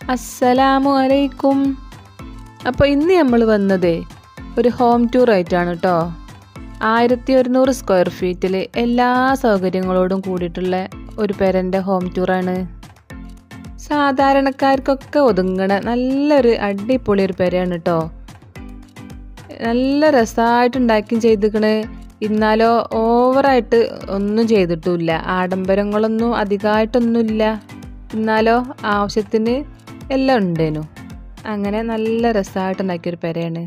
അസ്സലാമു അലൈക്കും അപ്പോൾ ഇന്ന് നമ്മൾ വന്നത് ഒരു ഹോം ടൂർ ആയിട്ടാണ് കേട്ടോ ആയിരത്തി ഒരുന്നൂറ് സ്ക്വയർ ഫീറ്റിൽ എല്ലാ സൗകര്യങ്ങളോടും കൂടിയിട്ടുള്ള ഒരു പേരൻ്റെ ഹോം ടൂറാണ് സാധാരണക്കാർക്കൊക്കെ ഒതുങ്ങണ നല്ലൊരു അടിപൊളി ഒരു പെരയാണ് കേട്ടോ നല്ല രസമായിട്ട് ഉണ്ടാക്കിയും ചെയ്തിക്കണ് എന്നാലോ ഓവറായിട്ട് ഒന്നും ചെയ്തിട്ടുമില്ല ആഡംബരങ്ങളൊന്നും അധികമായിട്ടൊന്നുമില്ല എന്നാലോ ആവശ്യത്തിന് എല്ലാം ഉണ്ടേനു അങ്ങനെ നല്ല രസമായിട്ട് ഉണ്ടാക്കിയൊരു പെരയാണ്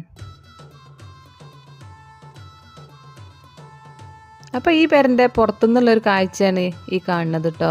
അപ്പോൾ ഈ പെരൻ്റെ പുറത്തുനിന്നുള്ളൊരു കാഴ്ചയാണ് ഈ കാണുന്നത് കേട്ടോ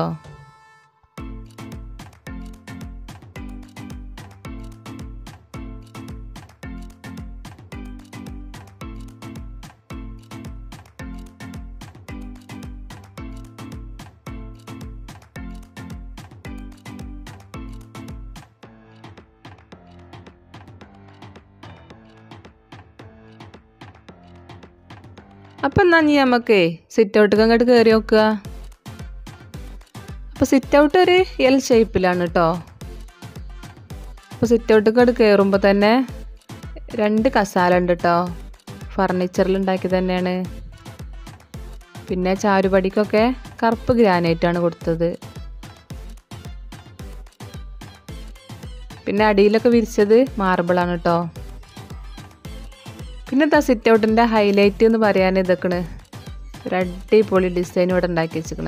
അപ്പം എന്നാ നീ നമുക്ക് സിറ്റ് ഔട്ട് അങ്ങോട്ട് കയറി നോക്കുക അപ്പോൾ സിറ്റ് ഔട്ട് ഒരു എൽ ഷേപ്പിലാണ് കേട്ടോ അപ്പോൾ സിറ്റ് ഔട്ട് അങ്ങോട്ട് കയറുമ്പോൾ തന്നെ രണ്ട് കസാല ഉണ്ട് കേട്ടോ ഫർണിച്ചറിൽ ഉണ്ടാക്കി തന്നെയാണ് പിന്നെ ചാരുപടിക്കൊക്കെ കറുപ്പ് ഗ്രാനൈറ്റാണ് കൊടുത്തത് പിന്നെ അടിയിലൊക്കെ വിരിച്ചത് മാർബിളാണ് കേട്ടോ പിന്നെ എന്താ സിറ്റ് ഔട്ടിൻ്റെ ഹൈലൈറ്റ് എന്ന് പറയാൻ ഇതൊക്കെയാണ് ഒരു അടിപൊളി ഡിസൈൻ ഇവിടെ ഉണ്ടാക്കി വെച്ചിക്കണ്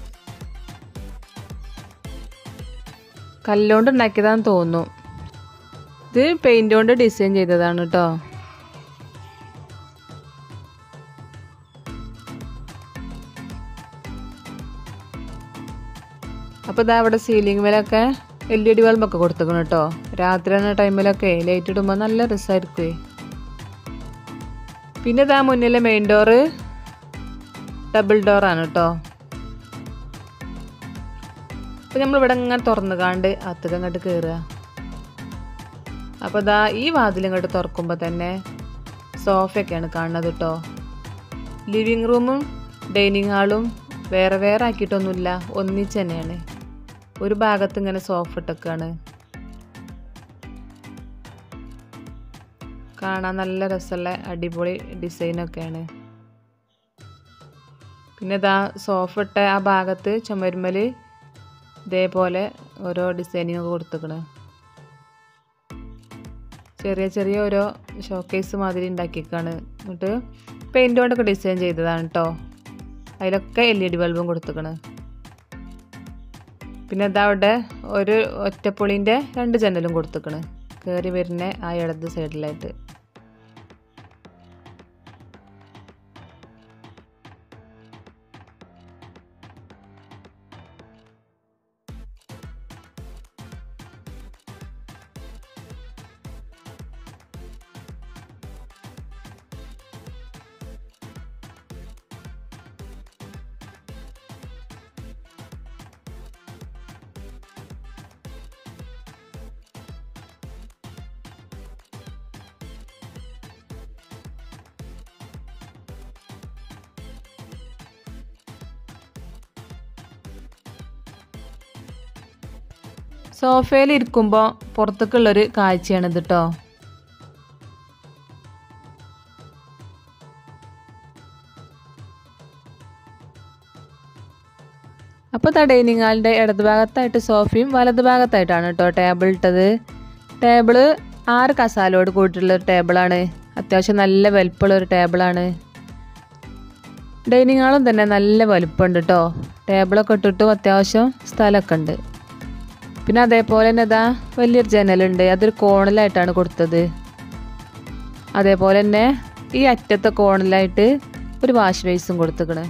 കല്ലുകൊണ്ട് ഉണ്ടാക്കിയതാന്ന് തോന്നുന്നു ഇത് പെയിൻ്റ് കൊണ്ട് ഡിസൈൻ ചെയ്തതാണ് കേട്ടോ അപ്പോൾ ഇതാ അവിടെ സീലിംഗ് മേലൊക്കെ എൽ ഇ ഡി ബൾബൊക്കെ കൊടുത്തേക്കണം കേട്ടോ രാത്രി എന്ന ടൈമിലൊക്കെ ലൈറ്റ് ഇടുമ്പോൾ നല്ല രസമായിരിക്കുമേ പിന്നെ ഇതാ മുന്നിലെ മെയിൻ ഡോറ് ഡബിൾ ഡോറാണ് കേട്ടോ അപ്പോൾ നമ്മളിവിടെ ഇങ്ങനെ തുറന്നു കാണ്ട് അത്തക്ക് അങ്ങോട്ട് കയറുക അപ്പോൾ ഇതാ ഈ വാതിൽ ഇങ്ങോട്ട് തുറക്കുമ്പോൾ തന്നെ സോഫയൊക്കെയാണ് കാണുന്നത് കേട്ടോ ലിവിങ് റൂമും ഡൈനിങ് ഹാളും വേറെ വേറെ ആക്കിയിട്ടൊന്നുമില്ല ഒന്നിച്ച് തന്നെയാണ് ഒരു ഭാഗത്ത് ഇങ്ങനെ സോഫ ഇട്ടൊക്കെയാണ് കാണാൻ നല്ല രസമുള്ള അടിപൊളി ഡിസൈനൊക്കെയാണ് പിന്നെ ഇതാ സോഫ ഇട്ട ആ ഭാഗത്ത് ചുമരുമൽ ഇതേപോലെ ഓരോ ഡിസൈനിങ് ഒക്കെ കൊടുത്തേക്കണ് ചെറിയ ചെറിയ ഓരോ ഷോക്കേസ് മാതിരി ഉണ്ടാക്കിയേക്കാണ് എന്നിട്ട് പെയിൻ്റ് കൊണ്ടൊക്കെ ഡിസൈൻ ചെയ്തതാണ് കേട്ടോ അതിലൊക്കെ എൽ ഇ ഡി ബൾബും കൊടുത്തേക്കണ് പിന്നെ ഇതാ അവിടെ ഒരു ഒറ്റപ്പൊളിൻ്റെ രണ്ട് ജനലും കൊടുത്തേക്കണ് കയറി വരുന്ന ആ ഇടത് സൈഡിലായിട്ട് സോഫയിൽ ഇരിക്കുമ്പോൾ പുറത്തേക്കുള്ളൊരു കാഴ്ചയാണിത് കേട്ടോ അപ്പോൾ ഡൈനിങ് ഹാളിൻ്റെ ഇടത് ഭാഗത്തായിട്ട് സോഫയും വലത് ഭാഗത്തായിട്ടാണ് കേട്ടോ ടേബിൾ ഇട്ടത് ടേബിള് ആറ് കസാലോട് കൂട്ടിയിട്ടുള്ള ഒരു ടേബിളാണ് അത്യാവശ്യം നല്ല വലുപ്പമുള്ള ഒരു ടേബിളാണ് ഡൈനിങ് ഹാളും തന്നെ നല്ല വലുപ്പമുണ്ട് കേട്ടോ ടേബിളൊക്കെ ഇട്ടിട്ടും അത്യാവശ്യം സ്ഥലമൊക്കെ ഉണ്ട് പിന്നെ അതേപോലെ തന്നെ ഇതാ വലിയൊരു ജനലുണ്ട് അതൊരു കോണിലായിട്ടാണ് കൊടുത്തത് അതേപോലെ തന്നെ ഈ അറ്റത്തെ കോണിലായിട്ട് ഒരു വാഷ് ബേസും കൊടുത്തേക്കണ്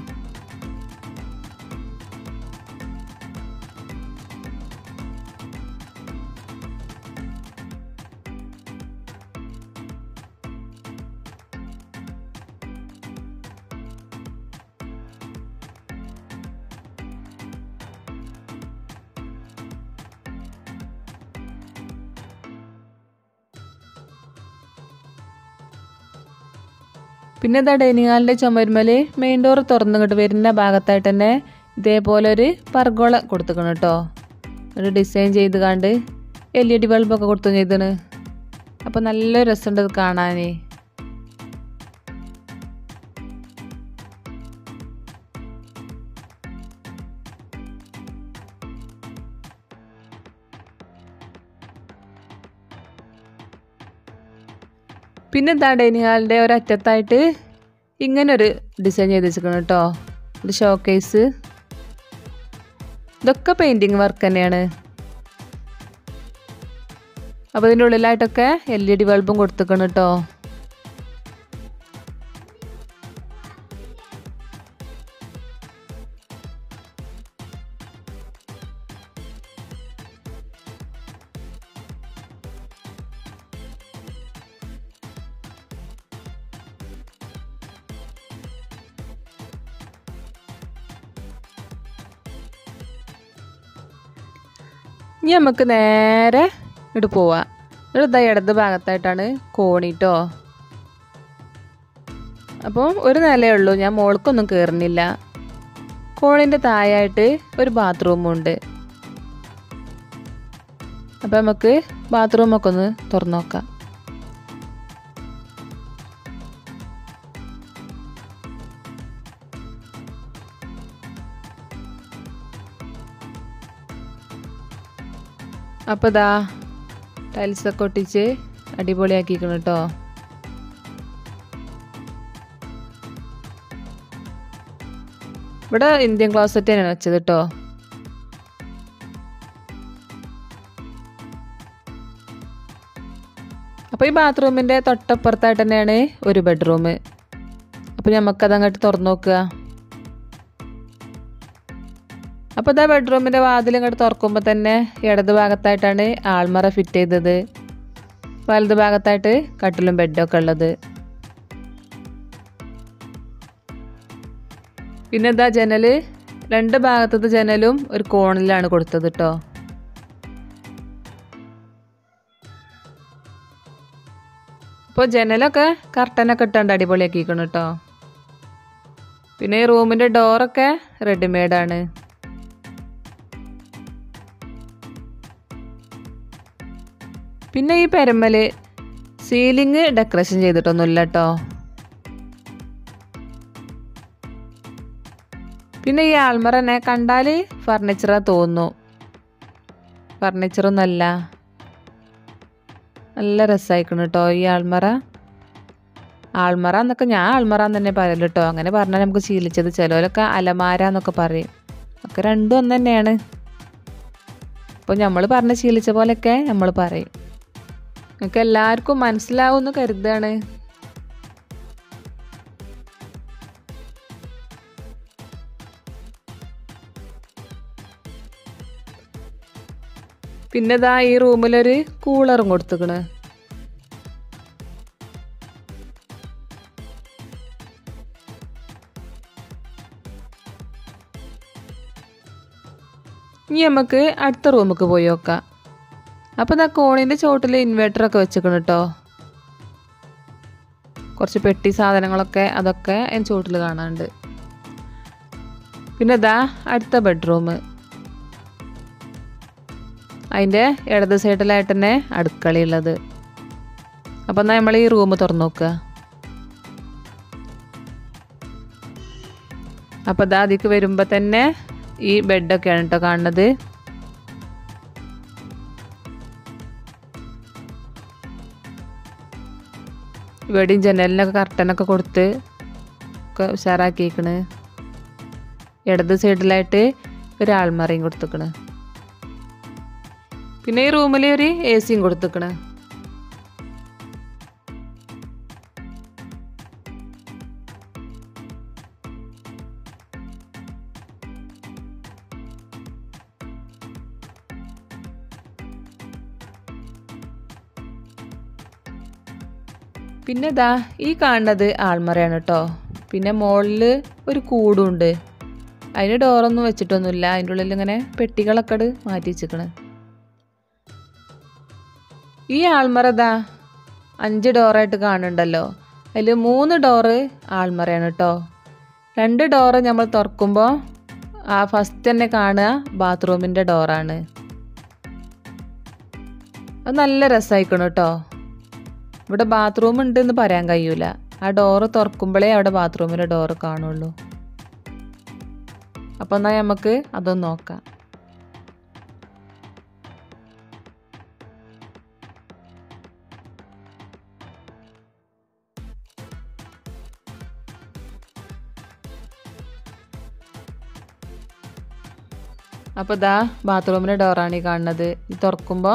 പിന്നെ ഇതാ ഡൈനിങ് ഹാളിൻ്റെ ചുമരുമൽ മെയിൻ ഡോർ തുറന്നിങ്ങോട്ട് വരുന്ന ഭാഗത്തായിട്ട് തന്നെ ഇതേപോലെ ഒരു പർഗോള കൊടുത്തുക്കണം കേട്ടോ ഒരു ഡിസൈൻ ചെയ്ത് കണ്ട് എൽ ഇ ഡി ബൾബൊക്കെ കൊടുത്തു ചെയ്തണ് അപ്പോൾ നല്ല രസമുണ്ട് ഇത് കാണാൻ പിന്നെ എന്താ ഡൈനിങ് ഹാളിൻ്റെ ഒരറ്റത്തായിട്ട് ഇങ്ങനെ ഒരു ഡിസൈൻ ചെയ്ത് വെച്ചിരിക്കണം കേട്ടോ ഒരു ഷോ കേസ് ഇതൊക്കെ പെയിൻറ്റിങ് വർക്ക് തന്നെയാണ് അപ്പോൾ ഇതിൻ്റെ ഉള്ളിലായിട്ടൊക്കെ എൽ ഇ ഡി ബൾബും കൊടുത്തിക്കണം കേട്ടോ ഇനി നമുക്ക് നേരെ ഇങ്ങോട്ട് പോവാം ഇവിടെ ഇതാ ഇടത് ഭാഗത്തായിട്ടാണ് കോണിട്ടോ അപ്പോൾ ഒരു നിലയേ ഉള്ളൂ ഞാൻ മോൾക്കൊന്നും കയറുന്നില്ല കോണിൻ്റെ താഴായിട്ട് ഒരു ബാത്റൂമുണ്ട് അപ്പോൾ നമുക്ക് ബാത്റൂമൊക്കെ ഒന്ന് തുറന്നു നോക്കാം അപ്പോൾ ഇതാ ടൈൽസൊക്കെ ഒട്ടിച്ച് അടിപൊളിയാക്കിക്കണം കേട്ടോ ഇവിടെ ഇന്ത്യൻ ക്ലോസറ്റ് തന്നെയാണ് വെച്ചത് കേട്ടോ അപ്പോൾ ഈ ബാത്റൂമിൻ്റെ തൊട്ടപ്പുറത്തായിട്ട് തന്നെയാണ് ഒരു ബെഡ്റൂം അപ്പോൾ നമുക്കത് അങ്ങോട്ട് തുറന്നു നോക്കുക അപ്പോൾ ഇതാ ബെഡ്റൂമിൻ്റെ വാതിൽ ഇങ്ങോട്ട് തുറക്കുമ്പോൾ തന്നെ ഇടത് ഭാഗത്തായിട്ടാണ് ആൾമറ ഫിറ്റ് ചെയ്തത് വലത് ഭാഗത്തായിട്ട് കട്ടിലും ബെഡൊക്കെ ഉള്ളത് പിന്നെ ഇതാ ജനൽ രണ്ട് ഭാഗത്തത്തെ ജനലും ഒരു കോണിലാണ് കൊടുത്തത് കേട്ടോ ഇപ്പോൾ ജനലൊക്കെ കർട്ടനൊക്കെ ഇട്ടാണ്ട് അടിപൊളിയാക്കിക്കണം കേട്ടോ പിന്നെ ഈ റൂമിൻ്റെ ഡോറൊക്കെ റെഡിമെയ്ഡാണ് പിന്നെ ഈ പെരമ്മല് സീലിംഗ് ഡെക്കറേഷൻ ചെയ്തിട്ടൊന്നുമില്ല കേട്ടോ പിന്നെ ഈ ആൾമറ തന്നെ കണ്ടാൽ ഫർണിച്ചറാ തോന്നുന്നു ഫർണിച്ചറൊന്നുമല്ല നല്ല രസമായിക്കണം കേട്ടോ ഈ ആൾമറ ആൾമറ എന്നൊക്കെ ഞാൻ ആൾമറ എന്ന് തന്നെ പറയല്ലോ കേട്ടോ അങ്ങനെ പറഞ്ഞാൽ നമുക്ക് ശീലിച്ചത് ചിലവരൊക്കെ അലമാര എന്നൊക്കെ പറയും ഒക്കെ രണ്ടും ഒന്ന് തന്നെയാണ് അപ്പോൾ നമ്മൾ പറഞ്ഞ് ശീലിച്ച പോലെയൊക്കെ നമ്മൾ പറയും നിങ്ങൾക്ക് എല്ലാവർക്കും മനസ്സിലാവുമെന്ന് കരുതാണ് പിന്നെ ഇതാ ഈ റൂമിലൊരു കൂളറും കൊടുത്തുക്കണ് ഇനി നമുക്ക് അടുത്ത റൂമിലേക്ക് പോയി നോക്കാം അപ്പോൾ ഇതാ കോണിൻ്റെ ചോട്ടിൽ ഇൻവേർട്ടറൊക്കെ വെച്ചിക്കണം കേട്ടോ കുറച്ച് പെട്ടി സാധനങ്ങളൊക്കെ അതൊക്കെ അതിന് ചോട്ടിൽ കാണാനുണ്ട് പിന്നെ ഇതാ അടുത്ത ബെഡ്റൂം അതിൻ്റെ ഇടത് സൈഡിലായിട്ട് തന്നെ അടുക്കളയുള്ളത് അപ്പം എന്നാൽ നമ്മൾ ഈ റൂം തുറന്നു നോക്കുക അപ്പോൾ ഇതാ അതിക്ക് വരുമ്പോൾ തന്നെ ഈ ബെഡൊക്കെയാണ് കേട്ടോ കാണുന്നത് ഇവിടെയും ജനലിനൊക്കെ കർട്ടനൊക്കെ കൊടുത്ത് ഒക്കെ ഉഷാറാക്കിയേക്കണ് ഇടത് സൈഡിലായിട്ട് ഒരു ആൾമറയും കൊടുത്തേക്കണ് പിന്നെ ഈ റൂമിൽ ഒരു എ സിയും കൊടുത്തേക്കണ് പിന്നെ ഇതാ ഈ കാണുന്നത് ആൾമറയാണ് കേട്ടോ പിന്നെ മുകളിൽ ഒരു കൂടുണ്ട് അതിന് ഡോറൊന്നും വെച്ചിട്ടൊന്നുമില്ല അതിൻ്റെ ഉള്ളിൽ ഇങ്ങനെ പെട്ടികളൊക്കെ ഇട് മാറ്റി വെച്ചിക്കണ് ഈ ആൾമറ ഇതാ അഞ്ച് ഡോറായിട്ട് കാണുന്നുണ്ടല്ലോ അതിൽ മൂന്ന് ഡോറ് ആൾമറയാണ് കേട്ടോ രണ്ട് ഡോറ് നമ്മൾ തുറക്കുമ്പോൾ ആ ഫസ്റ്റ് തന്നെ കാണുക ബാത്റൂമിൻ്റെ ഡോറാണ് അത് നല്ല രസമായിക്കണം കേട്ടോ ഇവിടെ ബാത്റൂം ഉണ്ടെന്ന് പറയാൻ കഴിയൂല ആ ഡോറ് തുറക്കുമ്പോഴേ അവിടെ ബാത്റൂമിൻ്റെ ഡോറ് കാണുള്ളൂ അപ്പോൾ എന്നാൽ നമുക്ക് അതൊന്ന് നോക്കാം അപ്പോൾ ഇതാ ബാത്റൂമിൻ്റെ ഡോറാണ് ഈ കാണുന്നത് ഇത് തുറക്കുമ്പോൾ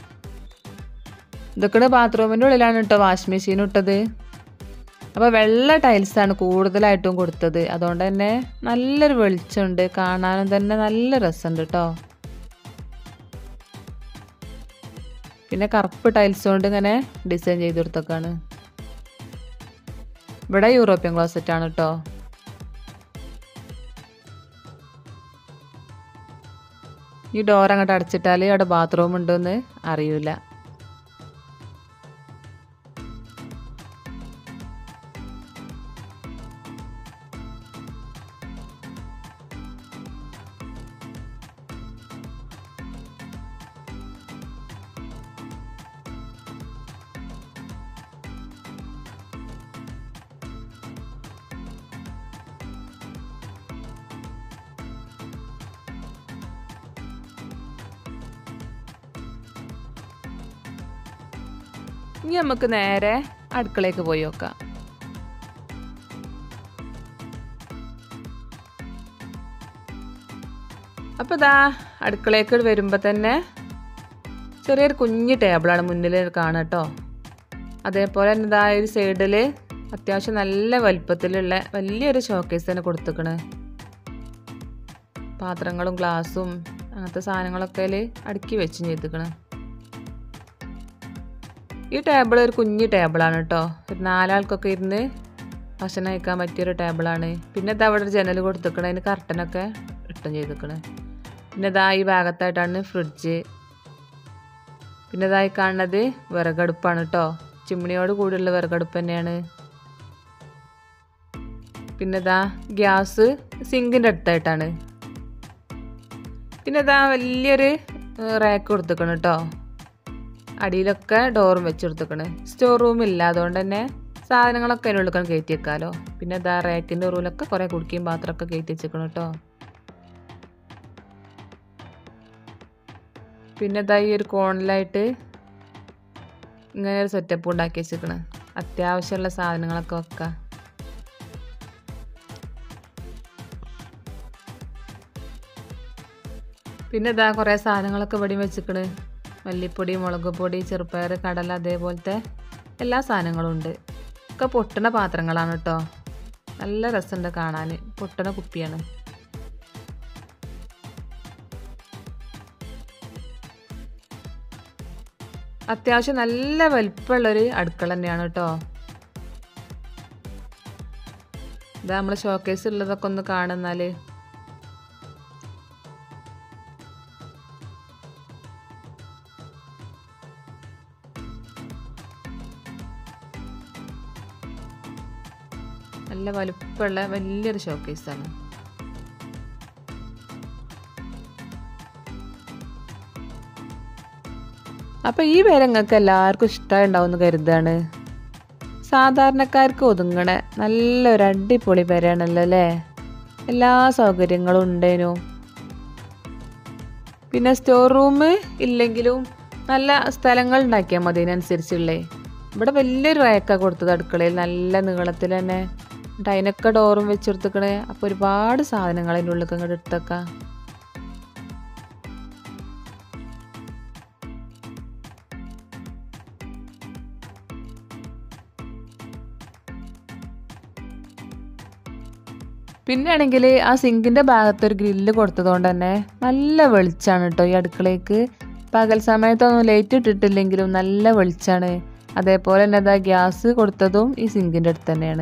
ഇതൊക്കെ ബാത്റൂമിൻ്റെ ഉള്ളിലാണ് കേട്ടോ വാഷ് മെഷീൻ ഇട്ടത് അപ്പോൾ വെള്ള ടൈൽസാണ് കൂടുതലായിട്ടും കൊടുത്തത് അതുകൊണ്ട് തന്നെ നല്ലൊരു വെളിച്ചമുണ്ട് കാണാനും തന്നെ നല്ല രസമുണ്ട് കേട്ടോ പിന്നെ കറുപ്പ് ടൈൽസ് കൊണ്ട് ഇങ്ങനെ ഡിസൈൻ ചെയ്ത് കൊടുത്തൊക്കെയാണ് ഇവിടെ യൂറോപ്യൻ ക്ലോസറ്റ് ആണ് കേട്ടോ ഈ ഡോർ അങ്ങോട്ട് അടച്ചിട്ടാൽ അവിടെ ബാത്റൂം ഉണ്ടോയെന്ന് അറിയില്ല ഇനി നമുക്ക് നേരെ അടുക്കളയ്ക്ക് പോയി നോക്കാം അപ്പോൾ ഇതാ അടുക്കളയ്ക്ക് വരുമ്പോൾ തന്നെ ചെറിയൊരു കുഞ്ഞു ടേബിളാണ് മുന്നിൽ കാണുക കേട്ടോ അതേപോലെ തന്നെ ഇതാ ഒരു സൈഡിൽ അത്യാവശ്യം നല്ല വലിപ്പത്തിലുള്ള വലിയൊരു ഷോക്കേസ് തന്നെ കൊടുത്തേക്കണ് പാത്രങ്ങളും ഗ്ലാസും അങ്ങനത്തെ സാധനങ്ങളൊക്കെ അതിൽ അടുക്കി വെച്ചും ചെയ്തിക്കണ് ഈ ടേബിൾ ഒരു കുഞ്ഞു ടേബിളാണ് കേട്ടോ ഒരു നാലാൾക്കൊക്കെ ഇരുന്ന് ഭക്ഷണം കഴിക്കാൻ പറ്റിയൊരു ടേബിളാണ് പിന്നെ ഇതാ അവിടെ ഒരു ജനൽ കൊടുത്തിക്കണ അതിന് കർട്ടനൊക്കെ ഇട്ടും ചെയ്തിക്കണ് പിന്നെ ഇതാ ഈ ഭാഗത്തായിട്ടാണ് ഫ്രിഡ്ജ് പിന്നെ ഇതായി കാണുന്നത് വിറകടുപ്പാണ് കേട്ടോ ചിമ്മിണിയോട് കൂടിയുള്ള വിറകടുപ്പ് തന്നെയാണ് പിന്നെ ഇതാ ഗ്യാസ് സിങ്കിൻ്റെ അടുത്തായിട്ടാണ് പിന്നെ ഇതാ വലിയൊരു റാക്ക് കൊടുത്തിക്കണം കേട്ടോ അടിയിലൊക്കെ ഡോറും വെച്ച് കൊടുത്തേക്കണ് സ്റ്റോർ റൂം ഇല്ല അതുകൊണ്ട് തന്നെ സാധനങ്ങളൊക്കെ അതിനുള്ളിൽ കയറ്റി വെക്കാമല്ലോ പിന്നെ ഇതാ റാക്കിൻ്റെ റൂമിലൊക്കെ കുറേ കുടിക്കുകയും പാത്രമൊക്കെ കയറ്റി വെച്ചേക്കണം കേട്ടോ പിന്നെ ഇതാ ഈ ഒരു കോണിലായിട്ട് ഇങ്ങനെ ഒരു സെറ്റപ്പ് ഉണ്ടാക്കി വെച്ചേക്കണ് അത്യാവശ്യമുള്ള സാധനങ്ങളൊക്കെ വെക്കാം പിന്നെ ഇതാ കുറേ സാധനങ്ങളൊക്കെ ഇവിടെ വെച്ചിക്കണ് മല്ലിപ്പൊടി മുളക് പൊടി ചെറുപ്പയർ കടല അതേപോലത്തെ എല്ലാ സാധനങ്ങളും ഉണ്ട് ഒക്കെ പൊട്ടണ പാത്രങ്ങളാണ് കേട്ടോ നല്ല രസമുണ്ട് കാണാൻ പൊട്ടണ കുപ്പിയാണ് അത്യാവശ്യം നല്ല വലിപ്പമുള്ളൊരു അടുക്കള തന്നെയാണ് കേട്ടോ ഇതാ നമ്മൾ ഷോക്കേസ് ഉള്ളതൊക്കെ ഒന്ന് കാണുന്നാൽ നല്ല വലുപ്പമുള്ള വലിയൊരു ഷോക്കേസാണ് അപ്പോൾ ഈ പേര് നിങ്ങൾക്ക് എല്ലാവർക്കും ഇഷ്ടമുണ്ടാവും എന്ന് കരുതാണ് സാധാരണക്കാർക്ക് ഒതുങ്ങണ നല്ലൊരു അടിപൊളി പേരാണല്ലോ അല്ലേ എല്ലാ സൗകര്യങ്ങളും ഉണ്ടേനു പിന്നെ സ്റ്റോർ റൂം ഇല്ലെങ്കിലും നല്ല സ്ഥലങ്ങൾ ഉണ്ടാക്കിയാൽ മതി അതിനനുസരിച്ചുള്ളേ ഇവിടെ വലിയൊരു റാക്കാ കൊടുത്തത് അടുക്കളയിൽ നല്ല നീളത്തിൽ തന്നെ എന്നിട്ട് അതിനൊക്കെ ഡോറും വെച്ചെടുത്തേക്കണേ അപ്പോൾ ഒരുപാട് സാധനങ്ങൾ അതിൻ്റെ ഉള്ളിൽ ഇങ്ങോട്ട് എടുത്തേക്കാം പിന്നെ ആണെങ്കിൽ ആ സിങ്കിൻ്റെ ഭാഗത്ത് ഒരു ഗ്രില്ല് കൊടുത്തതുകൊണ്ട് തന്നെ നല്ല വെളിച്ചാണ് കേട്ടോ ഈ അടുക്കളയ്ക്ക് പകൽ സമയത്തൊന്നും ലൈറ്റ് ഇട്ടിട്ടില്ലെങ്കിലും നല്ല വെളിച്ചാണ് അതേപോലെ തന്നെ അതാ ഗ്യാസ് കൊടുത്തതും ഈ സിങ്കിൻ്റെ അടുത്ത് തന്നെയാണ്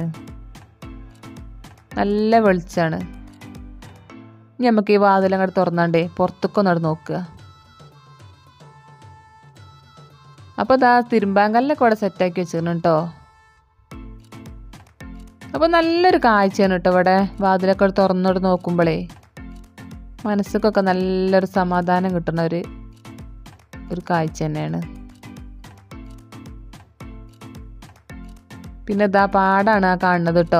നല്ല വെളിച്ചാണ് ഇനി നമുക്ക് ഈ വാതിലും അങ്ങോട്ട് തുറന്നാണ്ടേ പുറത്തേക്കൊന്ന് അവിടെ നോക്കുക അപ്പോൾ ഇതാ തിരുമ്പാങ്കല്ലൊക്കെ അവിടെ സെറ്റാക്കി വെച്ചിരുന്നു കേട്ടോ അപ്പോൾ നല്ലൊരു കാഴ്ചയാണ് കേട്ടോ ഇവിടെ വാതിലൊക്കെ തുറന്നോട് നോക്കുമ്പോഴേ മനസ്സൊക്കെ നല്ലൊരു സമാധാനം കിട്ടുന്ന ഒരു ഒരു കാഴ്ച തന്നെയാണ് പിന്നെ ഇതാ പാടാണ് ആ കാണുന്നത് കേട്ടോ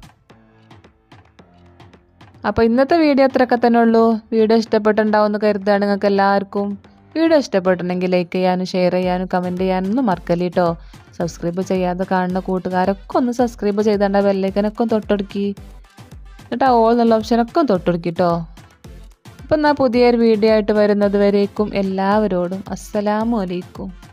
അപ്പോൾ ഇന്നത്തെ വീഡിയോ അത്രയൊക്കെ തന്നെ ഉള്ളൂ വീഡിയോ ഇഷ്ടപ്പെട്ടുണ്ടാവും എന്ന് കരുതുകയാണ് നിങ്ങൾക്ക് എല്ലാവർക്കും വീഡിയോ ഇഷ്ടപ്പെട്ടിട്ടുണ്ടെങ്കിൽ ലൈക്ക് ചെയ്യാനും ഷെയർ ചെയ്യാനും കമൻറ്റ് ചെയ്യാനും ഒന്നും മറക്കല്ലേ കേട്ടോ സബ്സ്ക്രൈബ് ചെയ്യാതെ കാണുന്ന കൂട്ടുകാരൊക്കെ ഒന്ന് സബ്സ്ക്രൈബ് ചെയ്തേണ്ട ബെല്ലൈക്കനൊക്കെ ഒന്ന് തൊട്ടൊടുക്കി എന്നിട്ട് ആ ഓൾ എന്നുള്ള ഓപ്ഷനൊക്കെ ഒന്ന് തൊട്ടൊടുക്കി കേട്ടോ അപ്പം എന്നാൽ പുതിയൊരു വീഡിയോ ആയിട്ട് വരുന്നത് വരേക്കും എല്ലാവരോടും അസ്സലാമു അലൈക്കും